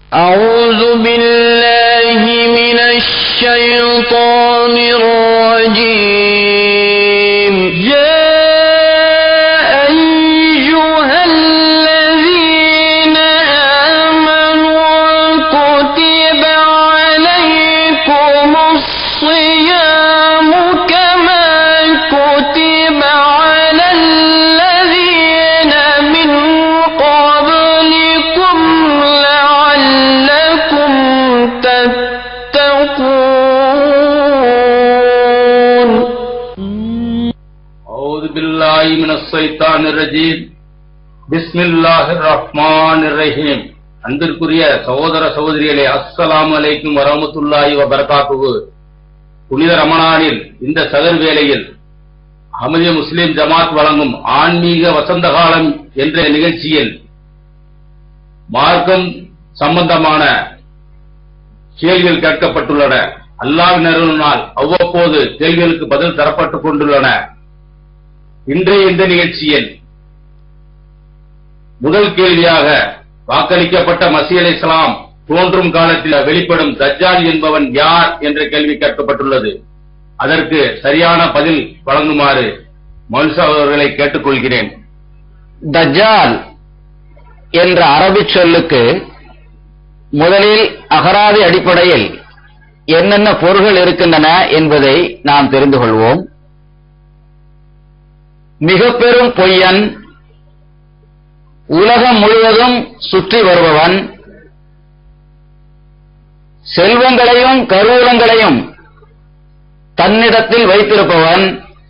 أعوذ بالله من الشيطان الرجيم يا أيها الذين آمنوا كتب عليكم الصيام كما كتب على الذين من قبلكم لعلكم تتقون أعوذ بالله من الشيطان الرجيم بسم الله الرحمن الرحيم அன்பிற்குரிய சகோதர சகோதரிகளே அஸ்ஸலாமு அலைக்கும் வரமத்துல்லாஹி வபரகாத்துஹு புனித ரமணானில் இந்த சகர் வேளையில் அகமதிய முஸ்லிம் ஜமாத் வழங்கும் ஆன்மீக வசந்த காலம் என்ற நிகழ்ச்சியில் மார்க்கம் சம்பந்தமான கேள்விகள் கேட்கப்பட்டுள்ளன அல்லாஹ்வின் அருளினால் அவ்வப்போது கேள்விகளுக்கு பதில் தரப்பட்டுக் கொண்டுள்ளன இன்றைய இந்த நிகழ்ச்சியில் முதல் கேள்வியாக வாக்களிக்கப்பட்ட மசீ அலை இஸ்லாம் தோன்றும் காலத்தில் வெளிப்படும் தஜ்ஜால் என்பவன் யார் என்ற கேள்வி கேட்கப்பட்டுள்ளது அதற்கு சரியான பதில் வழங்குமாறு மனுஷா அவர்களை கேட்டுக்கொள்கிறேன் தஜ்ஜால் என்ற அரபிச் சொல்லுக்கு முதலில் அகராதி அடிப்படையில் என்னென்ன பொருள்கள் இருக்கின்றன என்பதை நாம் தெரிந்து கொள்வோம் மிக பெரும் பொய்யன் உலகம் முழுவதும் சுற்றி வருபவன் செல்வங்களையும் கருவூலங்களையும் தன்னிடத்தில் வைத்திருப்பவன்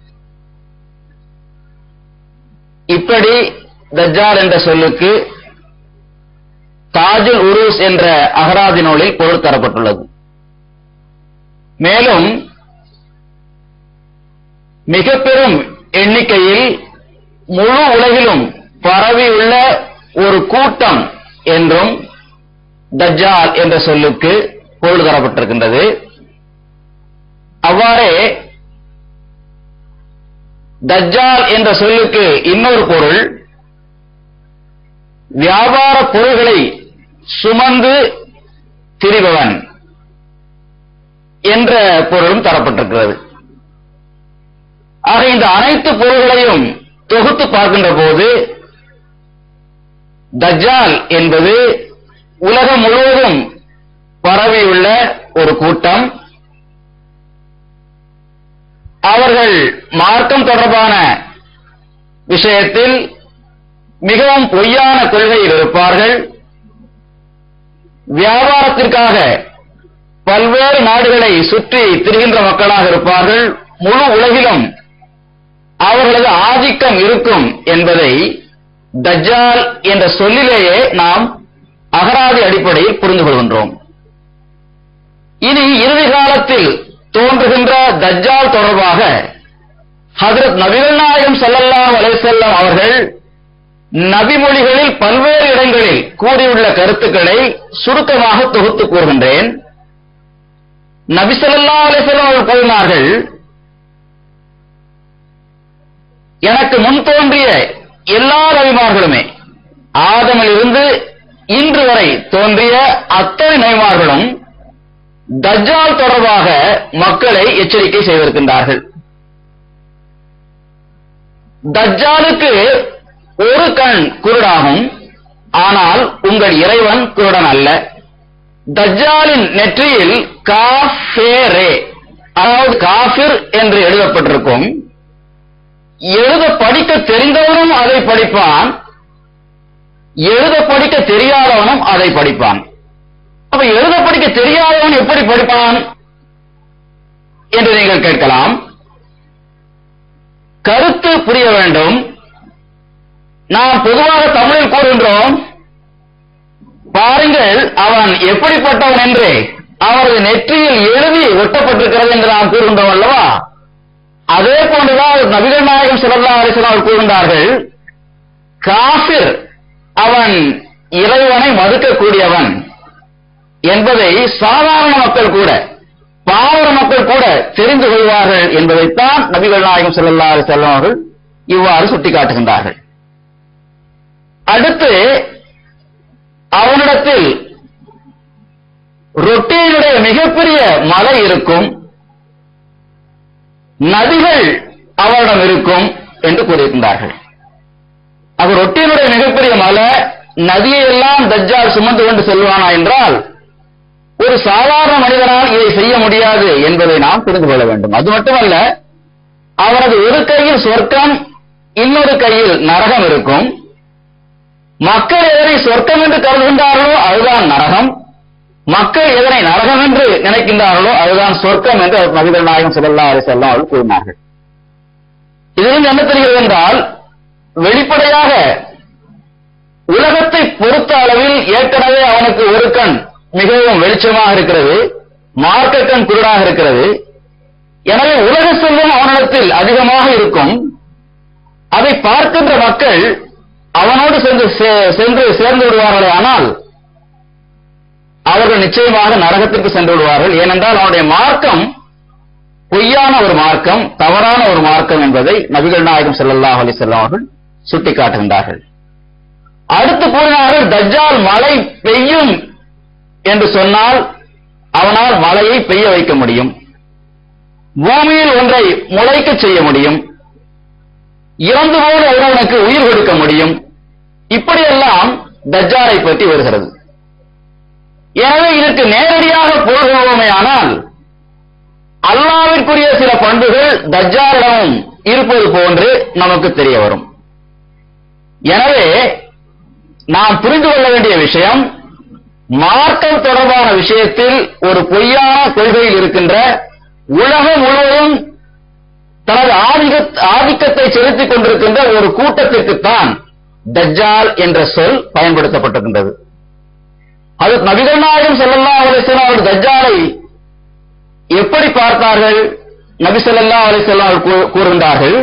இப்படி தஜ்ஜால் என்ற சொல்லுக்கு தாஜுல் உருஸ் என்ற அகராதி நூலில் பொருள் தரப்பட்டுள்ளது மேலும் மிக பெரும் எண்ணிக்கையில் முழு உலகிலும் பரவியுள்ள ஒரு கூட்டம் என்றும் தஜ்ஜால் என்ற சொல்லுக்கு பொருள் தரப்பட்டிருக்கின்றது அவ்வாறே தஜ்ஜால் என்ற சொல்லுக்கு இன்னொரு பொருள் வியாபார பொருள்களை சுமந்து திரிபவன் என்ற பொருளும் தரப்பட்டிருக்கிறது ஆக இந்த அனைத்து பொருள்களையும் தொகுத்து பார்க்கின்ற போது தஜ்ஜால் என்பது உலகம் முழுவதும் பரவியுள்ள ஒரு கூட்டம் அவர்கள் மார்க்கம் தொடர்பான விஷயத்தில் மிகவும் பொய்யான கொள்கையில் இருப்பார்கள் வியாபாரத்திற்காக பல்வேறு நாடுகளை சுற்றி திரிகின்ற மக்களாக இருப்பார்கள் முழு உலகிலும் அவர்களது ஆதிக்கம் இருக்கும் என்பதை தஜ்ஜால் என்ற சொல்லிலேயே நாம் அகராதி அடிப்படையில் புரிந்து கொள்கின்றோம் இனி இறுதி காலத்தில் தோன்றுகின்ற தஜ்ஜால் தொடர்பாக ஹதரத் நபிகள் நாயகம் ஸல்லல்லாஹு அலைஹி வஸல்லம் அவர்கள் நபிமொழிகளில் பல்வேறு இடங்களில் கூறியுள்ள கருத்துக்களை சுருக்கமாக தொகுத்து கூறுகின்றேன் நபி ஸல்லல்லாஹு அலைஹி வஸல்லம் அவர்கள் கூறினார்கள் எனக்கு முன் தோன்றிய எல்லா நபிமார்களுமே ஆதமிலிருந்து இன்று வரை தோன்றிய அத்தனை நபிமார்களும் தஜ்ஜால் தொடர்பாக மக்களை எச்சரிக்கை செய்திருக்கின்றார்கள் தஜ்ஜாலுக்கு ஒரு கண் குருடாகும் ஆனால் உங்கள் இறைவன் குருடன் அல்ல தஜ்ஜாலின் நெற்றியில் காஃபேரே அதாவது காஃபிர் என்று எழுதப்பட்டிருக்கும் எழுத படிக்க தெரிந்தவனும் அதை படிப்பான் எழுத படிக்க தெரியாதவனும் அதை படிப்பான் அப்ப எழுத படிக்க தெரியாதவன் எப்படி படிப்பான் என்று நீங்கள் கேட்கலாம் கருத்து புரிய வேண்டும் நாம் பொதுவாக தமிழில் கூறுகின்றோம் பாருங்கள் அவன் எப்படிப்பட்டவன் என்று அவரது நெற்றியில் எழுதி ஒட்டப்பட்டிருக்கிறது என்று நாம் கூறுகின்றோம் அல்லவா அதே போன்றுதான் நபிகள் நாயகம் ஸல்லல்லாஹு அலைஹி வஸல்லம் அவர்கள் கூறுகின்றார்கள் காஃபிர் அவன் இறைவனை மறுக்கக்கூடியவன் என்பதை சாதாரண மக்கள் கூட பாவர மக்கள் கூட தெரிந்து கொள்வார்கள் என்பதைத்தான் நபிகள் நாயகம் ஸல்லல்லாஹு அலைஹி வஸல்லம் அவர்கள் இவ்வாறு சுட்டிக்காட்டுகின்றார்கள் அடுத்து அவனிடத்தில் ரொட்டியினுடைய மிகப்பெரிய மலை இருக்கும் நதிகள் அவரிடம் இருக்கும் என்று கூறியிருக்கின்றார்கள் அப்ப ரொட்டியினுடைய மிகப்பெரிய மலை நதியை எல்லாம் தஜ்ஜால் சுமந்து கொண்டு செல்வானா என்றால் ஒரு சாதாரண மனிதனால் இதை செய்ய முடியாது என்பதை நாம் புரிந்து கொள்ள வேண்டும் அது மட்டுமல்ல அவரது ஒரு கையில் சொர்க்கம் இன்னொரு கையில் நரகம் இருக்கும் மக்கள் எதனை சொர்க்கம் என்று கருதுகின்றார்களோ அதுதான் நரகம் மக்கள் எதனை நரகம் என்று நினைக்கின்றார்களோ அதுதான் சொர்க்கம் என்று நபிகள் நாயகம் ஸல்லல்லாஹு அலைஹி வஸல்லம் அவர்கள் கூறினார்கள் இதிலிருந்து என்ன தெரிகிறது என்றால் வெளிப்படையாக உலகத்தை பொறுத்த அளவில் ஏற்கனவே அவனுக்கு ஒரு கண் மிகவும் வெளிச்சமாக இருக்கிறது மார்க்க கண் குருடாக இருக்கிறது எனவே உலக செல்வம் அவனிடத்தில் அதிகமாக இருக்கும் அதை பார்க்கின்ற மக்கள் அவனோடு சென்று சே- சென்று சேர்ந்து விடுவார்களே ஆனால் அவர்கள் நிச்சயமாக நரகத்திற்கு சென்று விடுவார்கள் ஏனென்றால் அவனுடைய மார்க்கம் பொய்யான ஒரு மார்க்கம் தவறான ஒரு மார்க்கம் என்பதை நபிகள் நாயகம் ஸல்லல்லாஹு அலைஹி வஸல்லம் அவர்கள் சுட்டிக்காட்டுகின்றார்கள் அடுத்து கூறினார்கள் தஜ்ஜால் மழை பெய்யும் என்று சொன்னால் அவனால் மழையை பெய்ய வைக்க முடியும் பூமியில் ஒன்றை முளைக்க செய்ய முடியும் இறந்து போன ஒருவனுக்கு உயிர் கொடுக்க முடியும் இப்படியெல்லாம் தஜ்ஜாலை பற்றி வருகிறது எனவே இதற்கு நேரடியாக போகிறோமே ஆனால் அல்லாவிற்குரிய சில பண்புகள் தஜ்ஜாலிடமும் இருப்பது போன்று நமக்கு தெரிய வரும் எனவே நாம் புரிந்து கொள்ள வேண்டிய விஷயம் மார்க்கம் தொடர்பான விஷயத்தில் ஒரு பொய்யான கொள்கையில் இருக்கின்ற உலகம் முழுவதும் தனது ஆதிக்க ஆதிக்கத்தை செலுத்திக் கொண்டிருக்கின்ற ஒரு கூட்டத்திற்குத்தான் தஜ்ஜால் என்ற சொல் பயன்படுத்தப்பட்டிருக்கின்றது அது நபிகள் நாயகம் ஸல்லல்லாஹு அலைஹி வஸல்லம் அவர்கள் தஜ்ஜாலை எப்படி பார்த்தார்கள் நபி ஸல்லல்லாஹு அலைஹி வஸல்லம் அவர்கள் கூ- கூறுகின்றார்கள்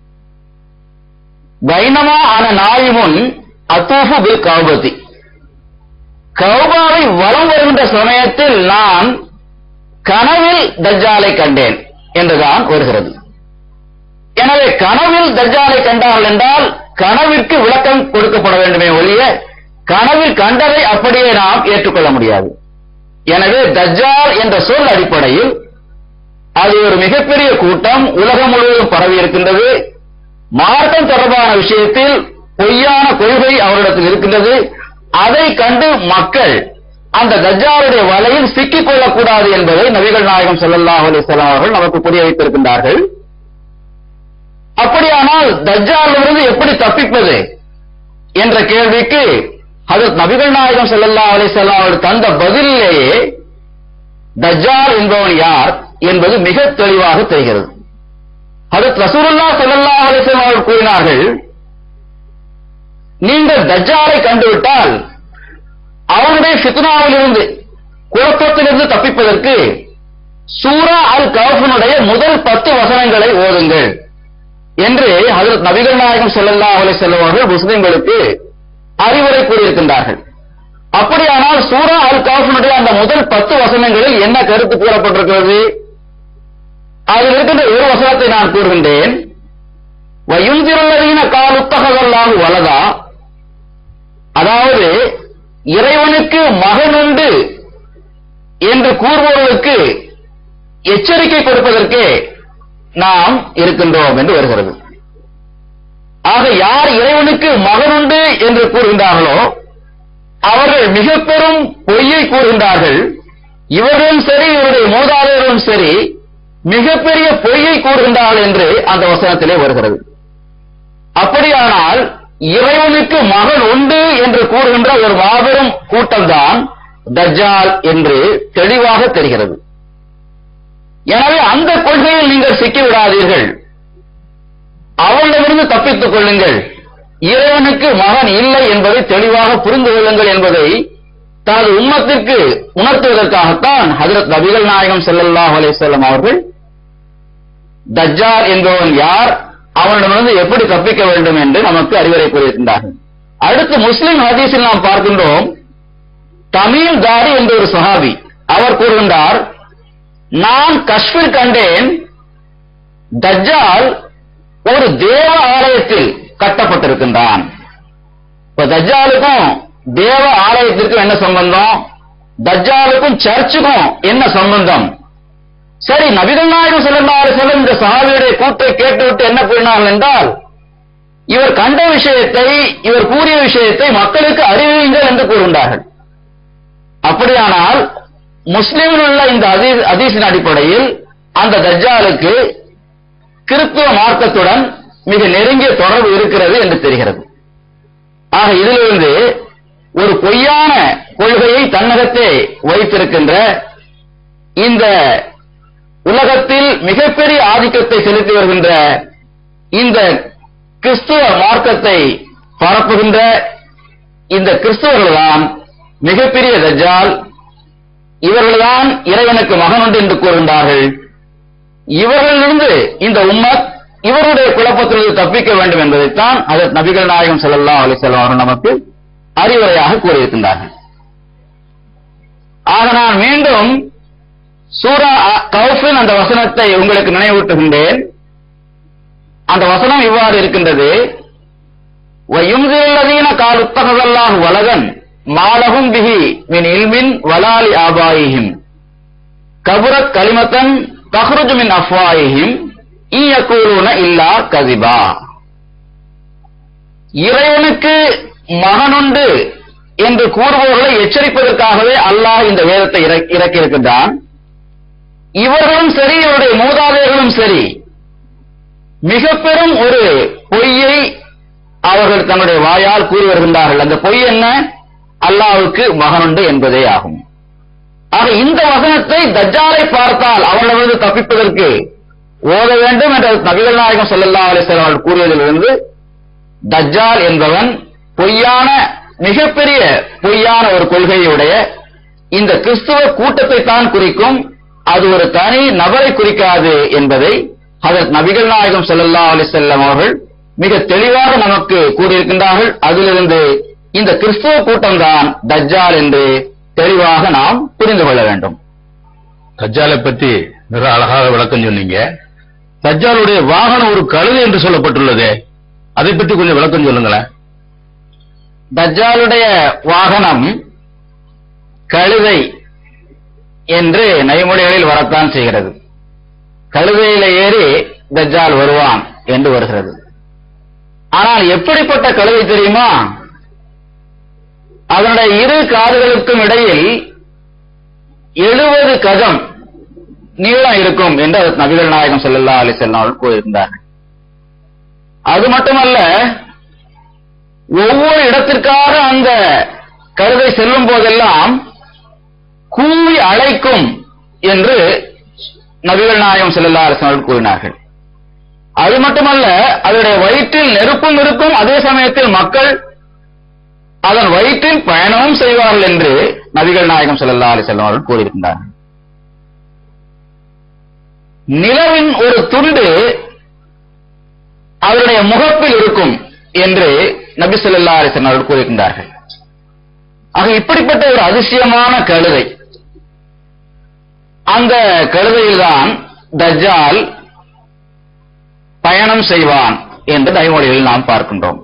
பைனமா ஆன நாயிமுன் அத்தூஃபு பில் கௌபதி கௌபாவை வலம் வருகின்ற சமயத்தில் நான் கனவில் தஜ்ஜாலை கண்டேன் என்றுதான் வருகிறது எனவே கனவில் தஜ்ஜாலை கண்டார்கள் என்றால் கனவிற்கு விளக்கம் கொடுக்கப்பட வேண்டுமே ஒழிய கனவில் கண்டதை அப்படியே நாம் ஏற்றுக்கொள்ள முடியாது எனவே தஜ்ஜால் என்ற சொல் அடிப்படையில் அது ஒரு மிகப்பெரிய கூட்டம் உலகம் முழுவதும் பரவி இருக்கின்றது மார்க்கம் தொடர்பான விஷயத்தில் பொய்யான கொள்கை அவரிடத்தில் இருக்கின்றது அதை கண்டு மக்கள் அந்த தஜ்ஜாலுடைய வலையில் சிக்கிக் கொள்ளக்கூடாது என்பதை நபிகள் நாயகம் ஸல்லல்லாஹு அலைஹி வஸல்லம் அவர்கள் நமக்கு புரிய வைத்திருக்கின்றார்கள் அப்படியானால் தஜ்ஜாலிலிருந்து எப்படி தப்பிப்பது என்ற கேள்விக்கு அது நபிகள் நாயகம் ஸல்லல்லாஹு அலைஹி வஸல்லம் அவர்கள் தந்த பதிலிலேயே தஜ்ஜால் என்பவன் யார் என்பது மிக தெளிவாக தெரிகிறது அது ரசூலுல்லாஹ் ஸல்லல்லாஹு அலைஹி வஸல்லம் அவர்கள் கூறினார்கள் நீங்கள் தஜ்ஜாலை கண்டுவிட்டால் அவனுடைய ஃபித்னாவிலிருந்து குழப்பத்திலிருந்து தப்பிப்பதற்கு சூரா அல் கவுஃபினுடைய முதல் பத்து வசனங்களை ஓதுங்கள் என்று ஹஜரத் நபிகள் நாயகம் ஸல்லல்லாஹு அலைஹி வஸல்லம் அவர்கள் முஸ்லிம்களுக்கு அறிவுரை கூறியிருக்கின்றார்கள் அப்படியானால் சூரா அல் கவுஃபினுடைய அந்த முதல் பத்து வசனங்களில் என்ன கருத்து கூறப்பட்டிருக்கிறது அதில் இருக்கின்ற ஒரு வசனத்தை நான் கூறுகின்றேன் வயுந்திரல்லதீன காலுத்தகவல்லாஹு வலதா அதாவது இறைவனுக்கு மகன் உண்டு என்று கூறுபவர்களுக்கு எச்சரிக்கை கொடுப்பதற்கே நாம் இருக்கின்றோம் என்று வருகிறது ஆக யார் இறைவனுக்கு மகன் உண்டு என்று கூறுகின்றார்களோ அவர்கள் மிக பெரும் பொய்யை கூறுகின்றார்கள் இவர்களும் சரி இவருடைய மூதாதையர்களும் சரி மிகப்பெரிய பொய்யை கூறுகின்றார்கள் என்று அந்த வசனத்திலே வருகிறது அப்படியானால் இறைவனுக்கு மகன் உண்டு என்று கூறுகின்ற ஒரு மாபெரும் கூட்டம்தான் தஜ்ஜால் என்று தெளிவாக தெரிகிறது எனவே அந்த கொள்கையில் நீங்கள் சிக்கிவிடாதீர்கள் அவளிடமிருந்து தப்பித்துக் கொள்ளுங்கள் இறைவனுக்கு மகன் இல்லை என்பதை தெளிவாக புரிந்து கொள்ளுங்கள் என்பதை தனது உம்மத்திற்கு உணர்த்துவதற்காகத்தான் ஹஜரத் நபிகள் நாயகம் ஸல்லல்லாஹு அலைஹி வஸல்லம் அவர்கள் தஜ்ஜால் என்பவன் யார் அவனிடமிருந்து எப்படி தப்பிக்க வேண்டும் என்று நமக்கு அறிவுரை கூறியிருக்கின்றார்கள் அடுத்து முஸ்லிம் ஹதீஸில் நாம் பார்க்கின்றோம் தமீம் தாரி என்ற ஒரு சஹாபி அவர் கூறுகின்றார் நான் கஷ்மீர் கண்டேன் தஜ்ஜால் ஒரு தேவ ஆலயத்தில் கட்டப்பட்டிருக்கின்றான் இப்ப தஜ்ஜாலுக்கும் தேவ ஆலயத்திற்கும் என்ன சம்பந்தம் தஜ்ஜாலுக்கும் சர்ச்சுக்கும் என்ன சம்பந்தம் சரி நபிகள் நாயகம் ஸல்லல்லாஹு அலைஹி வஸல்லம் இந்த சஹாபியுடைய கூற்றை கேட்டுவிட்டு என்ன கூறினார்கள் என்றால் இவர் கண்ட விஷயத்தை இவர் கூறிய விஷயத்தை மக்களுக்கு அறிவியுங்கள் என்று கூறுகின்றார்கள் அப்படியானால் முஸ்லிமில் உள்ள இந்த அதீஸ் அதீஸின் அடிப்படையில் அந்த தஜ்ஜாலுக்கு கிறிஸ்துவ மார்க்கத்துடன் மிக நெருங்கிய தொடர்பு இருக்கிறது என்று தெரிகிறது ஆக இதிலிருந்து ஒரு பொய்யான கொள்கையை தன்னகத்தே வைத்திருக்கின்ற இந்த உலகத்தில் மிகப்பெரிய ஆதிக்கத்தை செலுத்தி வருகின்ற இந்த கிறிஸ்துவ மார்க்கத்தை பரப்புகின்ற இந்த கிறிஸ்துவர்கள்தான் மிகப்பெரிய தஜ்ஜால் இவர்கள்தான் இறைவனுக்கு மகன் உண்டு என்று கூறுகின்றார்கள் இவர்களிலிருந்து இந்த உம்மத் இவருடைய குழப்பத்திலிருந்து தப்பிக்க வேண்டும் என்பதைத்தான் அதற்கு நபிகள் நாயகம் ஸல்லல்லாஹு அலைஹி வஸல்லம் அவர்கள் நமக்கு அறிவுரையாக கூறியிருக்கின்றார்கள் ஆக நான் மீண்டும் சூரா கௌஃபின் அந்த வசனத்தை உங்களுக்கு நினைவூட்டுகின்றேன் அந்த வசனம் இவ்வாறு இருக்கின்றது وَيُمْزِلَّذِينَ قَالُوا اتَّخَذَ اللَّهُ وَلَدًا مَا لَهُم بِهِ مِنْ عِلْمٍ وَلَا لِآبَائِهِمْ كَبُرَتْ كَلِمَةً تَخْرُجُ مِنْ أَفْوَاهِهِمْ إِن يَقُولُونَ إِلَّا كَذِبًا இறைவனுக்கு மகனுண்டு என்று கூறுபவர்களை எச்சரிப்பதற்காகவே அல்லாஹ் இந்த வேதத்தை இறக்கி- இறக்கியிருக்கின்றான் இவர்களும் சரி இவருடைய மூதாதையர்களும் சரி மிக பெரும் ஒரு பொய்யை அவர்கள் தன்னுடைய வாயால் கூறி வருகின்றார்கள் அந்த பொய் என்ன அல்லாஹ்வுக்கு மகனுண்டு என்பதே ஆகும் ஆக இந்த வசனத்தை தஜ்ஜாலை பார்த்தால் அவனிடமிருந்து தப்பிப்பதற்கு ஓத வேண்டும் என்ற நபிகள் நாயகம் ஸல்லல்லாஹு அலைஹி வஸல்லம் அவர்கள் கூறியதிலிருந்து தஜ்ஜால் என்பவன் பொய்யான மிகப்பெரிய பொய்யான ஒரு கொள்கையுடைய இந்த கிறிஸ்துவ கூட்டத்தை தான் குறிக்கும் அது ஒரு தனி நபரை குறிக்காது என்பதை ஹதரத் நபிகள் நாயகம் ஸல்லல்லாஹு அலைஹி வஸல்லம் அவர்கள் மிக தெளிவாக நமக்கு கூறியிருக்கின்றார்கள் அதிலிருந்து இந்த கிறிஸ்துவ கூட்டம்தான் தஜ்ஜால் என்று தெளிவாக நாம் புரிந்து கொள்ள வேண்டும் தஜ்ஜாலை பத்தி மிக அழகாக விளக்கம் சொன்னீங்க தஜ்ஜாலுடைய வாகனம் ஒரு கழுதை என்று சொல்லப்பட்டுள்ளதே அதை பத்தி கொஞ்சம் விளக்கம் சொல்லுங்களேன் தஜ்ஜாலுடைய வாகனம் கழுதை என்று நைமொழிகளில் வரத்தான் செய்கிறது கழுதையில ஏறி தஜ்ஜால் வருவான் என்று வருகிறது ஆனால் எப்படிப்பட்ட கழுதை தெரியுமா அதனுடைய இரு காதுகளுக்கும் இடையில் எழுபது கஜம் நீளம் இருக்கும் என்று அதற்கு நபிகள் நாயகம் ஸல்லல்லாஹு அலைஹி வஸல்லம் அவர்கள் கூறியிருந்தார்கள் அது மட்டுமல்ல ஒவ்வொரு இடத்திற்காக அந்த கழுதை செல்லும் போதெல்லாம் கூவி அழைக்கும் என்று நபிகள் நாயகம் ஸல்லல்லாஹு அலைஹி வஸல்லம் அவர்கள் கூறினார்கள் அது மட்டுமல்ல அதனுடைய வயிற்றில் நெருப்பும் இருக்கும் அதே சமயத்தில் மக்கள் அதன் வயிற்றில் பயணமும் செய்வார்கள் என்று நபிகள் நாயகம் ஸல்லல்லாஹு அலைஹி வஸல்லம் அவர்கள் கூறியிருக்கின்றார்கள் நிலவின் ஒரு துண்டு அவருடைய முகப்பில் இருக்கும் என்று நபி ஸல்லல்லாஹு அலைஹி வஸல்லம் அவர்கள் கூறுகின்றார்கள் ஆக இப்படிப்பட்ட ஒரு அதிசயமான கழுதை அந்த கழுதையில்தான் தஜ்ஜால் பயணம் செய்வான் என்று தைமொழிகளில் நாம் பார்க்கின்றோம்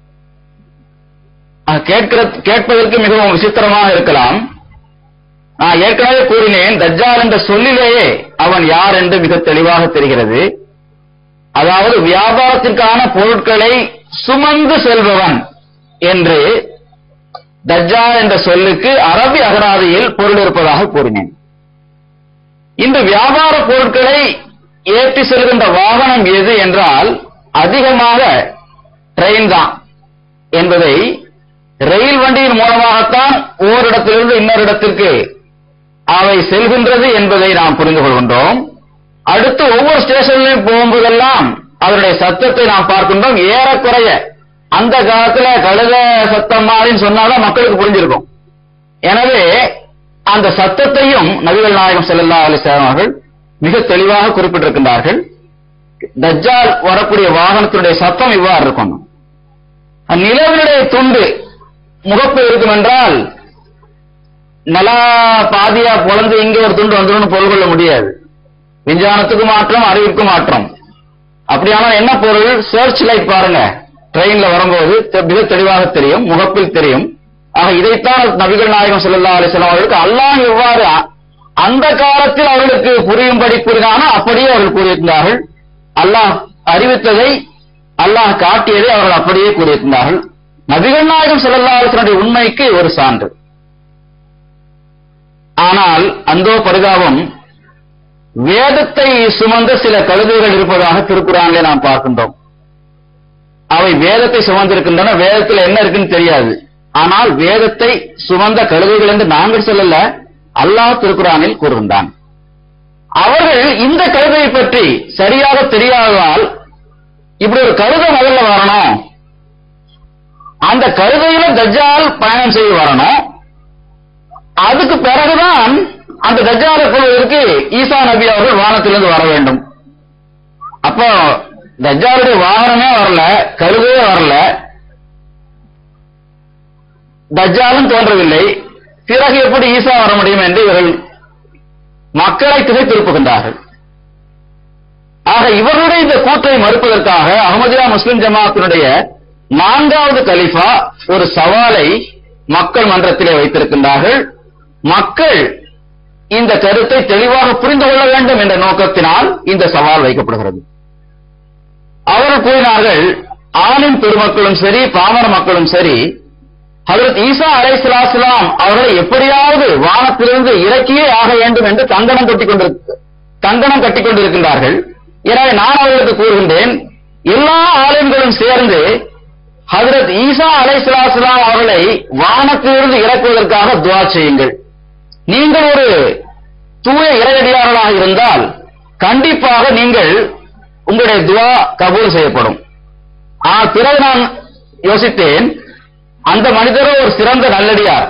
ஆக கேட்கிற கேட்பதற்கு மிகவும் விசித்திரமாக இருக்கலாம் நான் ஏற்கனவே கூறினேன் தஜ்ஜால் என்ற சொல்லிலேயே அவன் யார் என்று மிக தெளிவாக தெரிகிறது அதாவது வியாபாரத்திற்கான பொருட்களை சுமந்து செல்பவன் என்று தஜ்ஜால் என்ற சொல்லுக்கு அரபி அகராதியில் பொருள் இருப்பதாக கூறினேன் இன்று வியாபார பொருட்களை ஏற்றி செல்கின்ற வாகனம் எது என்றால் அதிகமாக ட்ரெயின் தான் என்பதை ரயில் வண்டியின் மூலமாகத்தான் ஓரிடத்திலிருந்து இன்னொரு இடத்திற்கு அவை செல்கின்றது என்பதை நாம் புரிந்து கொள்கின்றோம் அடுத்து ஒவ்வொரு ஸ்டேஷன்லையும் போகும்போதெல்லாம் அதனுடைய சத்தத்தை நாம் பார்க்கின்றோம் ஏறக்குறைய அந்த காலத்துல கழுத சத்தம் மாதிரின்னு சொன்னாதான் மக்களுக்கு புரிஞ்சிருக்கும் எனவே அந்த சத்தத்தையும் நபிகள் நாயகம் ஸல்லல்லாஹு அலைஹி வஸல்லம் அவர்கள் மிக தெளிவாக குறிப்பிட்டிருக்கின்றார்கள் தஜ்ஜால் வரக்கூடிய வாகனத்தினுடைய சத்தம் இவ்வாறு இருக்கும் நிலவினுடைய துண்டு முகப்பு இருக்கும் என்றால் நல்லா பாதியா பொழந்து இங்கே ஒரு துண்டு வந்துடும் பொருள் கொள்ள முடியாது விஞ்ஞானத்துக்கு மாற்றம் அறிவிற்கு மாற்றம் அப்படியானால் என்ன பொருள் சர்ச் லைட் பாருங்க ட்ரெயின்ல வரும்போது தெ- மிக தெளிவாக தெரியும் முகப்பில் தெரியும் ஆக இதைத்தான் நபிகள் நாயகம் ஸல்லல்லாஹு அலைஹி வஸல்லம் அவர்களுக்கு அல்லாஹ் எவ்வாறு அ- அந்த காலத்தில் அவர்களுக்கு புரியும்படி கூறினானோ அப்படியே அவர்கள் கூறியிருந்தார்கள் அல்லாஹ் அறிவித்ததை அல்லாஹ் காட்டியதை அவர்கள் அப்படியே கூறியிருந்தார்கள் நபிகள் நாயகம் ஸல்லல்லாஹு அலைஹி வஸல்லம் உண்மைக்கு ஒரு சான்று ஆனால் அந்தோ பரிதாபம் வேதத்தை சுமந்த சில கழுதைகள் இருப்பதாக திருக்குறானிலே நாம் பார்க்கின்றோம் அவை வேதத்தை சுமந்திருக்கின்றன வேதத்தில் என்ன இருக்குன்னு தெரியாது ஆனால் வேதத்தை சுமந்த கழுதைகள் என்று நாங்கள் சொல்லல அல்லாஹ் திருக்குறானில் கூறுகின்றான் அவர்கள் இந்த கழுதையை பற்றி சரியாக தெரியாததால் இப்படி ஒரு கழுதை முதல்ல வரணும் அந்த கழுதையில தஜ்ஜால் பயணம் செய்து வரணும் அதுக்கு பிறகுதான் அந்த தஜ்ஜாலை கொள்வதற்கு ஈசா நபி அவர்கள் வானத்திலிருந்து வர வேண்டும் அப்போ தஜ்ஜாலுடைய வாகனமே வரல கழுதையே வரல தஜ்ஜாலும் தோன்றவில்லை பிறகு எப்படி ஈசா வர முடியும் என்று இவர்கள் மக்களை திசை திருப்புகின்றார்கள் ஆக இவர்களுடைய இந்த கூற்றை மறுப்பதற்காக அகமதியா முஸ்லிம் ஜமாத்தினுடைய நான்காவது கலிஃபா ஒரு சவாலை மக்கள் மன்றத்திலே வைத்திருக்கின்றார்கள் மக்கள் இந்த கருத்தை தெளிவாக புரிந்து கொள்ள வேண்டும் என்ற நோக்கத்தினால் இந்த சவால் வைக்கப்படுகிறது அவர்கள் கூறினார்கள் ஆலிம் பெருமக்களும் சரி பாமர மக்களும் சரி ஹஜரத் ஈசா அலைஹிஸ்ஸலாம் அவர்களை எப்படியாவது வானத்திலிருந்து இறக்கியே ஆக வேண்டும் என்று கங்கணம் கட்டிக் கொண்டு கங்கணம் கட்டிக் கொண்டிருக்கின்றார்கள் எனவே நான் அவர்களுக்கு கூறுகின்றேன் எல்லா ஆலயங்களும் சேர்ந்து ஹஜரத் ஈசா அலைஹிஸ்ஸலாம் அவர்களை வானத்திலிருந்து இறக்குவதற்காக துவா செய்யுங்கள் நீங்கள் ஒரு தூய இறையடியார்களாக இருந்தால் கண்டிப்பாக நீங்கள் உங்களுடைய துவா கபூல் செய்யப்படும் ஆ பிறகு நான் யோசித்தேன் அந்த மனிதரோ ஒரு சிறந்த நல்லடியார்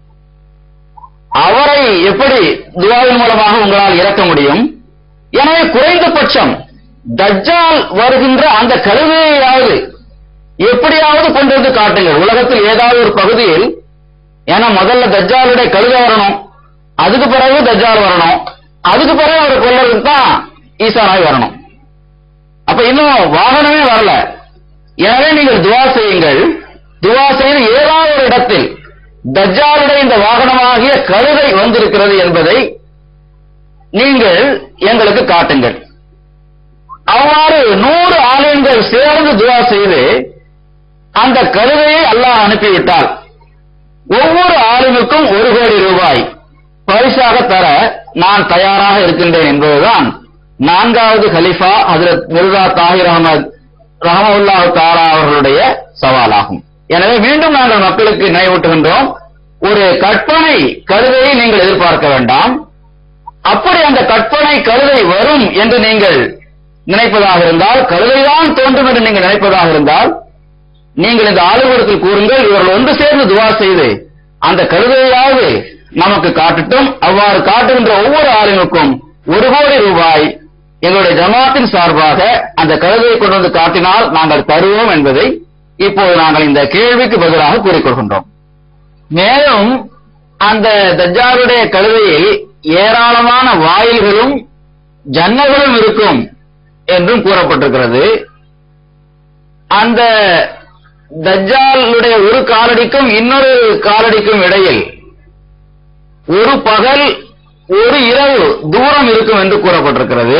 அவரை எப்படி துவாவின் மூலமாக உங்களால் இறக்க முடியும் எனவே குறைந்தபட்சம் தஜ்ஜால் வருகின்ற அந்த கழுதையாவது எப்படியாவது கொண்டு வந்து காட்டுங்கள் உலகத்தில் ஏதாவது ஒரு பகுதியில் ஏன்னா முதல்ல தஜ்ஜாலுடைய கழுதை வரணும் அதுக்கு பிறகு தஜ்ஜால் வரணும் அதுக்கு பிறகு அவர் கொல்லருக்கு தான் ஈசானாய் வரணும் அப்ப இன்னும் வாகனமே வரல எனவே நீங்கள் துவா செய்யுங்கள் துவா செய்து ஏதாவது ஒரு இடத்தில் தஜ்ஜாலுடைய இந்த வாகனமாகிய கழுதை வந்திருக்கிறது என்பதை நீங்கள் எங்களுக்கு காட்டுங்கள் அவ்வாறு நூறு ஆலயங்கள் சேர்ந்து துவா செய்து அந்த கழுதையை அல்லாஹ் அனுப்பிவிட்டால் ஒவ்வொரு ஆளுமுக்கும் ஒரு கோடி ரூபாய் பரிசாக தர நான் தயாராக இருக்கின்றேன் என்பதுதான் நான்காவது கலிஃபா ஹஜரத் மிர்சா தாஹிர் அகமது ரஹமுல்லாஹு தாரா அவர்களுடைய சவாலாகும் எனவே மீண்டும் நாங்கள் மக்களுக்கு நினைவூட்டுகின்றோம் ஒரு கற்பனை கழுதையை நீங்கள் எதிர்பார்க்க வேண்டாம் அப்படி அந்த கற்பனை கழுதை வரும் என்று நீங்கள் நினைப்பதாக இருந்தால் கழுதைதான் தோன்றும் என்று நீங்கள் நினைப்பதாக இருந்தால் நீங்கள் இந்த ஆளுநருக்கு கூறுங்கள் இவர்கள் ஒன்று சேர்ந்து துவா செய்து அந்த கழுதையாவது நமக்கு காட்டட்டும் அவ்வாறு காட்டுகின்ற ஒவ்வொரு ஆளுநருக்கும் ஒரு கோடி ரூபாய் எங்களுடைய ஜமாத்தின் சார்பாக அந்த கழுதையை கொண்டு வந்து காட்டினால் நாங்கள் தருவோம் என்பதை இப்போது நாங்கள் இந்த கேள்விக்கு பதிலாக கூறிக்கொள்கின்றோம் மேலும் அந்த தஜ்ஜாலுடைய கழுதையில் ஏராளமான வாயில்களும் ஜன்னல்களும் இருக்கும் என்றும் கூறப்பட்டிருக்கிறது அந்த தஜ்ஜாலுடைய ஒரு காலடிக்கும் இன்னொரு காலடிக்கும் இடையில் ஒரு பகல் ஒரு இரவு தூரம் இருக்கும் என்று கூறப்பட்டிருக்கிறது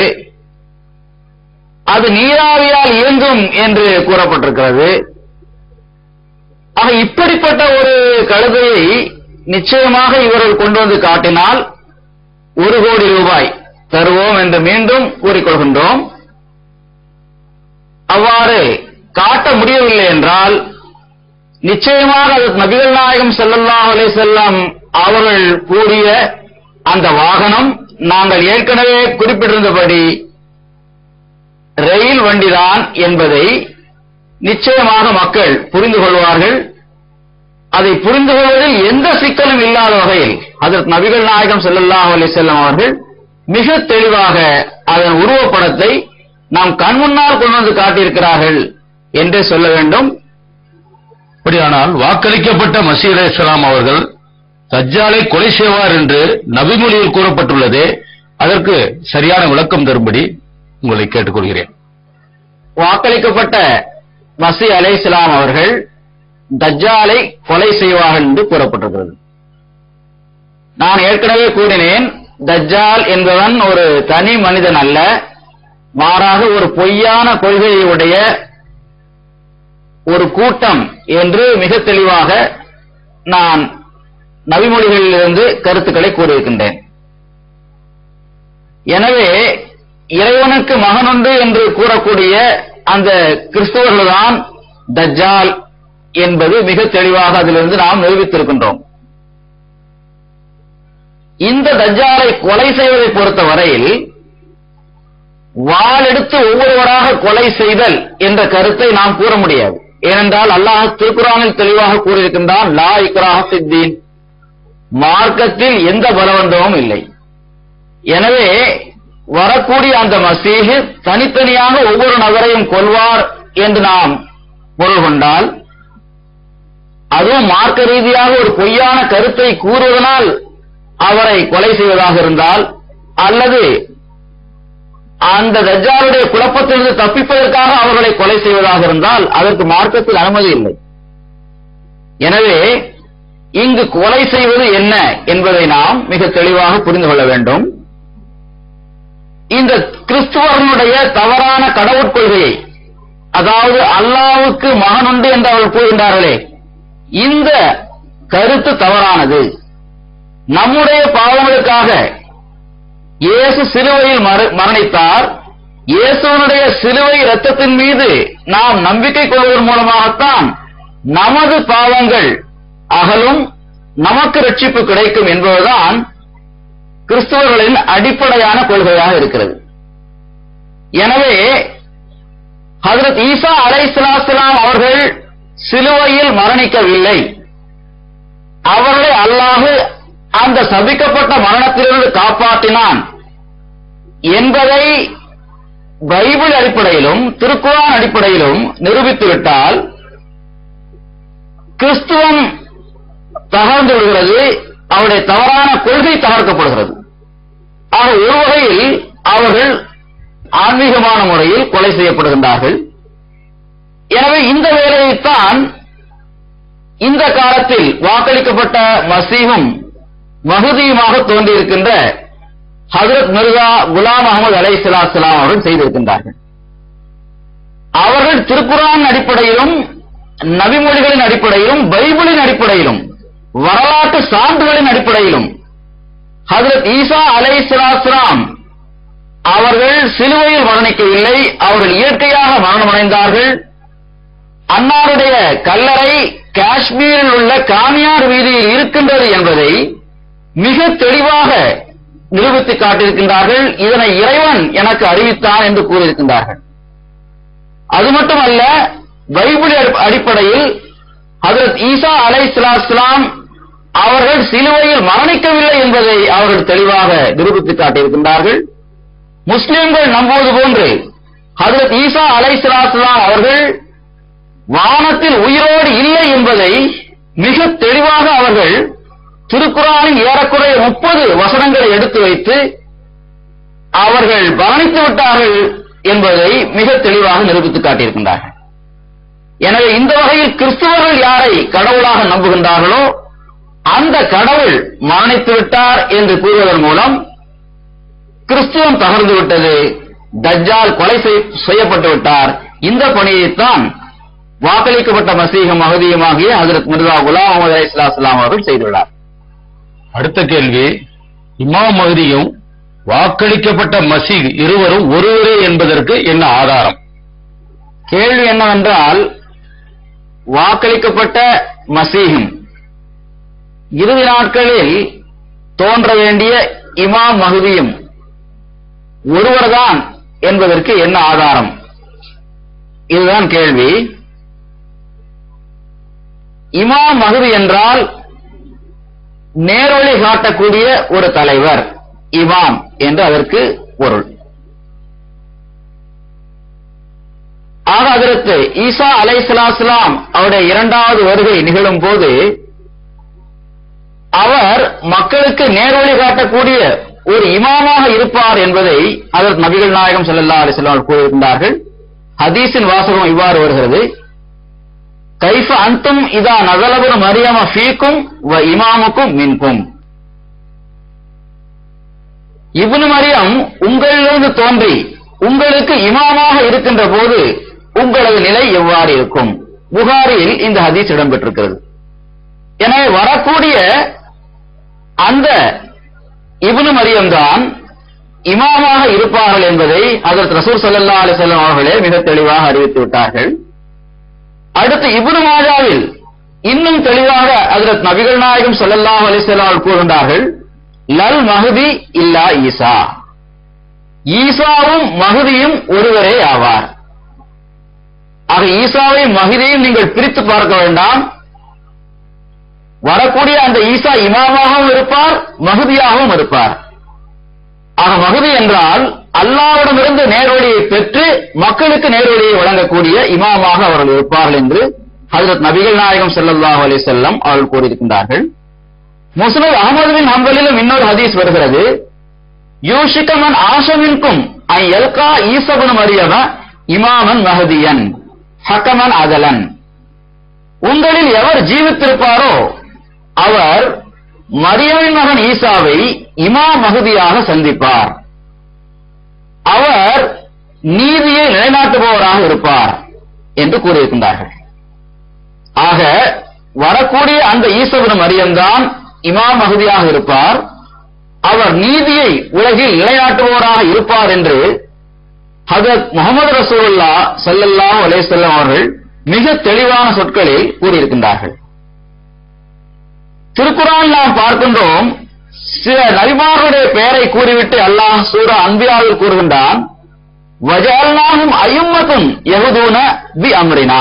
அது நீராவியால் இயங்கும் என்று கூறப்பட்டிருக்கிறது ஆக இப்படிப்பட்ட ஒரு கழுதையை நிச்சயமாக இவர்கள் கொண்டு வந்து காட்டினால் ஒரு கோடி ரூபாய் தருவோம் என்று மீண்டும் கூறிக்கொள்கின்றோம் அவ்வாறு காட்ட முடியவில்லை என்றால் நிச்சயமாக அது நபிகள் நாயகம் ஸல்லல்லாஹு அலைஹி வஸல்லம் அவர்கள் கூறிய அந்த வாகனம் நாங்கள் ஏற்கனவே குறிப்பிட்டிருந்தபடி ரயில் வண்டிதான் என்பதை நிச்சயமாக மக்கள் புரிந்து கொள்வார்கள் அதை புரிந்து கொள்வதில் எந்த சிக்கலும் இல்லாத வகையில் அதற்கு நபிகள் நாயகம் ஸல்லல்லாஹு அலைஹி வஸல்லம் அவர்கள் மிக தெளிவாக அதன் உருவப்படத்தை நாம் கண் முன்னால் கொண்டு வந்து காட்டியிருக்கிறார்கள் என்றே சொல்ல வேண்டும் அப்படியானால் வாக்களிக்கப்பட்ட மசீத் அலைஹிஸ்ஸலாம் அவர்கள் தஜ்ஜாலை கொலை செய்வார் என்று நபிமொழியில் கூறப்பட்டுள்ளதே அதற்கு சரியான விளக்கம் தரும்படி உங்களை கேட்டுக்கொள்கிறேன் வாக்களிக்கப்பட்ட மசி அலைஹிஸ்ஸலாம் அவர்கள் தஜ்ஜாலை கொலை செய்வார்கள் என்று கூறப்பட்டிருக்கிறது நான் ஏற்கனவே கூறினேன் தஜ்ஜால் என்பவன் ஒரு தனி மனிதன் அல்ல மாறாக ஒரு பொய்யான கொள்கையுடைய ஒரு கூட்டம் என்று மிக தெளிவாக நான் நபிமொழிகளிலிருந்து கருத்துக்களை கூறியிருக்கின்றேன் எனவே இறைவனுக்கு மகனுண்டு என்று கூறக்கூடிய அந்த கிறிஸ்தவர்கள்தான் தஜ்ஜால் என்பது மிக தெளிவாக அதிலிருந்து நாம் நிரூபித்திருக்கின்றோம் இந்த தஜ்ஜாலை கொலை செய்வதை பொறுத்த வரையில் வாளெடுத்து ஒவ்வொருவராக கொலை செய்தல் என்ற கருத்தை நாம் கூற முடியாது ஏனென்றால் அல்லாஹ் திருக்குறானில் தெளிவாக கூறியிருக்கின்றான் லா இக்ராஹ சித்தீன் மார்க்கத்தில் எந்த பலவந்தமும் இல்லை எனவே வரக்கூடிய அந்த மசீஹ் தனித்தனியாக ஒவ்வொரு நபரையும் கொல்வார் என்று நாம் பொருள் கொண்டால் அதுவும் மார்க்க ரீதியாக ஒரு பொய்யான கருத்தை கூறுவதனால் அவரை கொலை செய்வதாக இருந்தால் அல்லது அந்த தஜ்ஜாலுடைய குழப்பத்திலிருந்து தப்பிப்பதற்காக அவர்களை கொலை செய்வதாக இருந்தால் அதற்கு மார்க்கத்தில் அனுமதி இல்லை எனவே இங்கு கொலை செய்வது என்ன என்பதை நாம் மிக தெளிவாக புரிந்து கொள்ள வேண்டும் இந்த கிறிஸ்துவர்களுடைய தவறான கடவுட் கொள்கையை அதாவது அல்லாவுக்கு மகனுண்டு என்று அவர்கள் கூறுகின்றார்களே இந்த கருத்து தவறானது நம்முடைய பாவங்களுக்காக இயேசு சிலுவையில் மர- மரணித்தார் இயேசுவனுடைய சிலுவை இரத்தத்தின் மீது நாம் நம்பிக்கை கொள்வதன் மூலமாகத்தான் நமது பாவங்கள் அகலும் நமக்கு ரட்சிப்பு கிடைக்கும் என்பதுதான் கிறிஸ்தவர்களின் அடிப்படையான கொள்கையாக இருக்கிறது எனவே ஹஜரத் ஈசா அலைஹிஸ்ஸலாத்துலாம் அவர்கள் சிலுவையில் மரணிக்கவில்லை அவர்களை அல்லாஹு அந்த சபிக்கப்பட்ட மரணத்திலிருந்து காப்பாற்றினான் என்பதை பைபிள் அடிப்படையிலும் திருக்குறான் அடிப்படையிலும் நிரூபித்து விட்டால் கிறிஸ்துவம் தகர்ந்து விடுகிறது அவருடைய தவறான கொள்கை தகர்க்கப்படுகிறது ஆக ஒரு வகையில் அவர்கள் ஆன்மீகமான முறையில் கொலை செய்யப்படுகின்றார்கள் எனவே இந்த வேலையைத்தான் இந்த காலத்தில் வாக்களிக்கப்பட்ட மசீமும் மகுதியுமாக தோன்றியிருக்கின்ற ஹஜரத் மிர்சா குலாம் அகமது அலை சலாசலாம் அவர்கள் செய்திருக்கின்றார்கள் அவர்கள் திருக்குறான் அடிப்படையிலும் நபிமொழிகளின் அடிப்படையிலும் பைபிளின் அடிப்படையிலும் வரலாற்று சான்றுகளின் அடிப்படையிலும் ஹஜரத் ஈசா அலை சலாஸ்லாம் அவர்கள் சிலுவையில் மரணிக்கவில்லை அவர்கள் இயற்கையாக மரணமடைந்தார்கள் அன்னாருடைய கல்லறை காஷ்மீரில் உள்ள காமியார் வீதியில் இருக்கின்றது என்பதை மிக தெளிவாக நிரூபித்து காட்டியிருக்கின்றார்கள் இதனை இறைவன் எனக்கு அறிவித்தான் என்று கூறியிருக்கின்றார்கள் அது மட்டுமல்ல பைபிள் அடி- அடிப்படையில் ஹஜரத் ஈசா அலை அவர்கள் சிலுவையில் மரணிக்கவில்லை என்பதை அவர்கள் தெளிவாக நிரூபித்து காட்டியிருக்கின்றார்கள் முஸ்லிம்கள் நம்புவது போன்று ஹஜரத் ஈசா அலை அவர்கள் வானத்தில் உயிரோடு இல்லை என்பதை மிக தெளிவாக அவர்கள் திருக்குறானின் ஏறக்குறைய முப்பது வசனங்களை எடுத்து வைத்து அவர்கள் கவனித்து விட்டார்கள் என்பதை மிக தெளிவாக நிரூபித்து காட்டியிருக்கின்றார்கள் எனவே இந்த வகையில் கிறிஸ்துவர்கள் யாரை கடவுளாக நம்புகின்றார்களோ அந்த கடவுள் மரணித்து விட்டார் என்று கூறுவதன் மூலம் கிறிஸ்துவம் தகர்ந்து விட்டது தஜ்ஜால் கொலை செய்- செய்யப்பட்டு விட்டார் இந்த பணியைத்தான் வாக்களிக்கப்பட்ட மசீகம் மகதியுமாகிய ஹஜரத் மிர்சா குலாம் முகமது அலி இஸ்லாம் அவர்கள் செய்துள்ளார் அடுத்த கேள்வி இமாம் மஹதியும் வாக்களிக்கப்பட்ட மசீக் இருவரும் ஒருவரே என்பதற்கு என்ன ஆதாரம் கேள்வி என்னவென்றால் வாக்களிக்கப்பட்ட மசீகம் இறுதி நாட்களில் தோன்ற வேண்டிய இமாம் மகுதியும் ஒருவர்தான் என்பதற்கு என்ன ஆதாரம் இதுதான் கேள்வி இமாம் மகுதி என்றால் நேர்வழி காட்டக்கூடிய ஒரு தலைவர் இமாம் என்று அதற்கு பொருள் ஆக அதற்கு ஈசா அலைஹிஸ்ஸலாம் அவருடைய இரண்டாவது வருகை நிகழும் போது அவர் மக்களுக்கு நேர்வழி காட்டக்கூடிய ஒரு இமாமாக இருப்பார் என்பதை அதற்கு நபிகள் நாயகம் ஸல்லல்லாஹு அலைஹி வஸல்லம் அவர்கள் கூறியிருந்தார்கள் ஹதீஸின் வாசகம் இவ்வாறு வருகிறது கைஃப அந்தும் இதா நகலபுன் மரியம ஃபீக்கும் வ இமாமுக்கும் மின்கும் இப்னு மரியம் உங்களிலிருந்து தோன்றி உங்களுக்கு இமாமாக இருக்கின்ற போது உங்களது நிலை எவ்வாறு இருக்கும் புகாரில் இந்த ஹதீஸ் இடம்பெற்றிருக்கிறது எனவே வரக்கூடிய அந்த இப்னு மரியம் தான் இமாமாக இருப்பார்கள் என்பதை அதற்கு ரசூல் ஸல்லல்லாஹு அலைஹி வஸல்லம் அவர்களே மிக தெளிவாக அறிவித்து விட்டார்கள் அடுத்து இப்னு மாஜாவில் இன்னும் தெளிவாக அதற்கு நபிகள் நாயகம் ஸல்லல்லாஹு அலைஹி வஸல்லம் அவர்கள் கூறுகின்றார்கள் லல் மஹதி இல்லா ஈசா ஈசாவும் மகுதியும் ஒருவரே ஆவார் ஆக ஈசாவையும் மகிதையும் நீங்கள் பிரித்து பார்க்க வேண்டாம் வரக்கூடிய அந்த ஈசா இமாமாகவும் இருப்பார் மகுதியாகவும் இருப்பார் ஆக மகுதி என்றால் அல்லாவிடமிருந்து நேரொழியை பெற்று மக்களுக்கு நேரொழியை வழங்கக்கூடிய இமாமாக அவர்கள் இருப்பார்கள் என்று ஹஜரத் நபிகள் நாயகம் ஸல்லல்லாஹு அலைஹி வஸல்லம் அவர்கள் கூறியிருக்கின்றார்கள் முஸ்லிம் அகமது பின் ஹம்பலிலும் இன்னொரு ஹதீஸ் வருகிறது யூஷிகமன் ஆஷமின்கும் ஐ எல்கா ஈசபன் மரியம இமாமன் மஹதியன் ஹக்கமன் அதலன் உங்களில் எவர் ஜீவித்திருப்பாரோ அவர் மரியமின் மகன் ஈசாவை இமா மகுதியாக சந்திப்பார் அவர் நீதியை நிலைநாட்டுபவராக இருப்பார் என்று கூறியிருக்கின்றார்கள் ஆக வரக்கூடிய அந்த ஈசவன் மரியம்தான் இமாம் மகுதியாக இருப்பார் அவர் நீதியை உலகில் நிலைநாட்டுபவராக இருப்பார் என்று ஹதரத் முகமது ரசூலுல்லா ஸல்லல்லாஹு அலைஹி வஸல்லம் அவர்கள் மிக தெளிவான சொற்களில் கூறியிருக்கின்றார்கள் திருக்குறான் நாம் பார்க்கின்றோம் சில நபிமார்களுடைய பெயரை கூறிவிட்டு அல்லாஹ் சூரா அன்பியாவில் கூறுகின்றான் வஜால்னாகும் ஐயும்மத்தும் யகுதூன பி அம்ரினா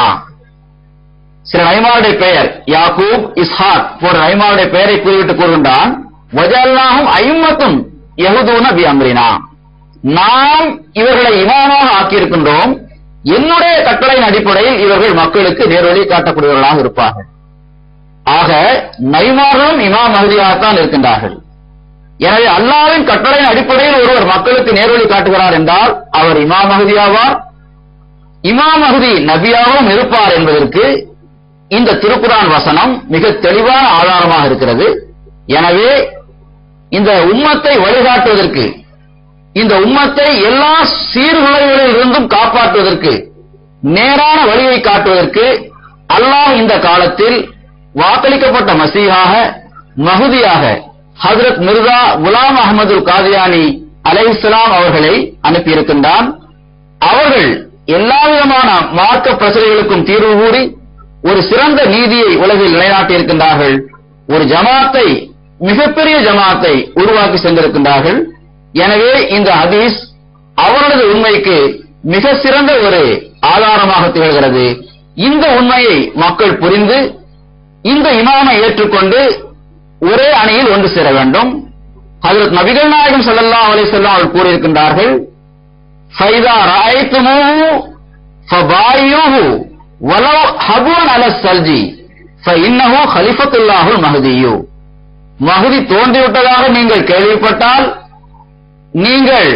சில நபிமாருடைய பெயர் யாக்கூப் இஸ்ஹாக் போன்ற நபிமாருடைய பெயரை கூறிவிட்டு கூறுகின்றான் வஜால்னாகும் ஐயும்மத்தும் யகுதூன பி அம்ரினா நாம் இவர்களை இமாமாக ஆக்கியிருக்கின்றோம் என்னுடைய கட்டளையின் அடிப்படையில் இவர்கள் மக்களுக்கு நேர்வழி காட்டக்கூடியவர்களாக இருப்பார்கள் ஆக நைமார்களும் இமாம் மகதியாகத்தான் இருக்கின்றார்கள் எனவே அல்லாவின் கட்டளையின் அடிப்படையில் ஒருவர் மக்களுக்கு நேர்வழி காட்டுகிறார் என்றால் அவர் இமாம் மகதியாவார் இமாம் மகதி நபியாகவும் இருப்பார் என்பதற்கு இந்த திருக்குரான் வசனம் மிக தெளிவான ஆதாரமாக இருக்கிறது எனவே இந்த உம்மத்தை வழிகாட்டுவதற்கு இந்த உம்மத்தை எல்லா சீர்குலைகளில் இருந்தும் காப்பாற்றுவதற்கு நேரான வழியை காட்டுவதற்கு அல்லாஹ் இந்த காலத்தில் வாக்களிக்கப்பட்ட மசீகாக மகுதியாக ஹஜரத் மிர்சா குலாம் அகமது காதியானி அலைஹிஸ்ஸலாம் அவர்களை அனுப்பியிருக்கின்றான் அவர்கள் எல்லாவிதமான மார்க்க பிரச்சனைகளுக்கும் தீர்வு கூறி ஒரு சிறந்த நீதியை உலகில் நிலைநாட்டியிருக்கின்றார்கள் ஒரு ஜமாத்தை மிகப்பெரிய ஜமாத்தை உருவாக்கி சென்றிருக்கின்றார்கள் எனவே இந்த ஹதீஸ் அவரது உண்மைக்கு மிக சிறந்த ஒரு ஆதாரமாக திகழ்கிறது இந்த உண்மையை மக்கள் புரிந்து இந்த இமாமை ஏற்றுக்கொண்டு ஒரே அணியில் ஒன்று சேர வேண்டும் ஹஜரத் நபிகள் நாயகம் ஸல்லல்லாஹு அலைஹி வஸல்லம் அவர்கள் கூறியிருக்கின்றார்கள் ஃபைதா ரஅய்துமூஹு ஃபபாயியூஹு வலவ் ஹபுவன் அல சல்ஜி ஃபஇன்னஹு ஹலிஃபத்துல்லாஹுல் மஹ்தியு மஹ்தி தோன்றிவிட்டதாக நீங்கள் கேள்விப்பட்டால் நீங்கள்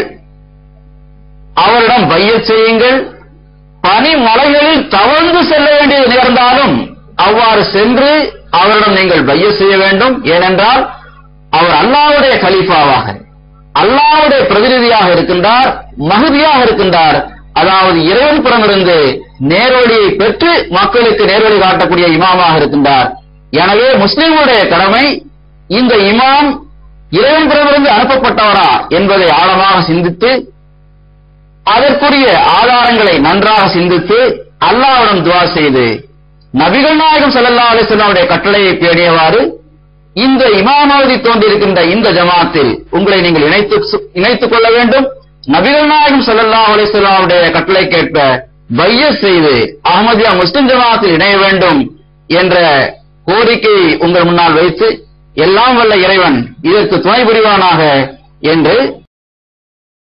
அவரிடம் பையச் செய்யுங்கள் பனிமலைகளில் தவழ்ந்து செல்ல வேண்டியது நேர்ந்தாலும் அவ்வாறு சென்று அவரிடம் நீங்கள் பைய செய்ய வேண்டும் ஏனென்றால் அவர் அல்லாவுடைய கலீஃபாவாக அல்லாவுடைய பிரதிநிதியாக இருக்கின்றார் மகுதியாக இருக்கின்றார் அதாவது இறைவன் புறமிருந்து நேர்வழியை பெற்று மக்களுக்கு நேர்வழி காட்டக்கூடிய இமாமாக இருக்கின்றார் எனவே முஸ்லிம்களுடைய கடமை இந்த இமாம் இறைவன் புறமிருந்து அனுப்பப்பட்டவரா என்பதை ஆழமாக சிந்தித்து அதற்குரிய ஆதாரங்களை நன்றாக சிந்தித்து அல்லாஹ்விடம் துவா செய்து நபிகள் நாயகம் ஸல்லல்லாஹு அலைஹி வஸல்லம் கட்டளையை பேணியவாறு இந்த இமாமாவதி தோன்றியிருக்கின்ற இந்த ஜமாத்தில் உங்களை நீங்கள் இணைத்து இணைத்துக் கொள்ள வேண்டும் நபிகள் நாயகம் ஸல்லல்லாஹு அலைஹி வஸல்லம் கட்டளை கேட்ப பைய செய்து அஹமதியா முஸ்லிம் ஜமாத்தில் இணைய வேண்டும் என்ற கோரிக்கையை உங்கள் முன்னால் வைத்து எல்லாம் வல்ல இறைவன் இதற்கு துணை புரிவானாக என்று